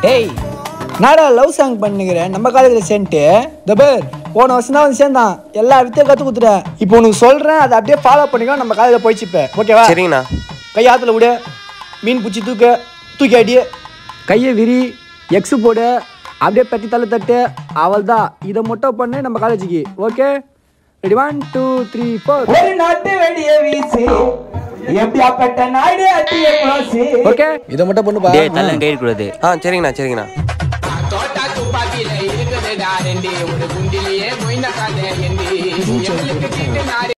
டேய் நாடா love song பண்ணுகிறேன் நம்ம காலேஜில் சேர்ந்துட்டு தபர் போன வருஷம் தான் வந்து சேர்ந்தான் எல்லா வித்தையும் கற்றுக் கொடுத்துட்டேன் இப்போ உனக்கு சொல்கிறேன் அதை அப்படியே ஃபாலோ பண்ணிக்கோ நம்ம காலேஜில் போயிடுச்சு ஓகேவா சரிங்கண்ணா கையாத்துல விடு மீன் பிடிச்சி தூக்க தூக்கி அடி கையை விரி எக்ஸ் போடு அப்படியே பெட்டி தள்ள தட்டு அவள் தான் இதை மட்டும் பண்ணு நம்ம காலேஜுக்கு okay ready one two three four ஒரு நாட்டு வெடிய வீசு எப்படியாப்பட்ட நாடு அட்டிய குலோசு ஓகே இதை மட்டும் பண்ணுப்பா டேய் தள்ள கை கூடாது ஆ சரிங்கண்ணா சரிங்கண்ணா தோட்டா துப்பாக்கியில இருக்குதுடா ரெண்டு ஒரு குண்டிலேயே மொய்ன கதை எண்ணி எங்களுக்கு கிட்டு நாடு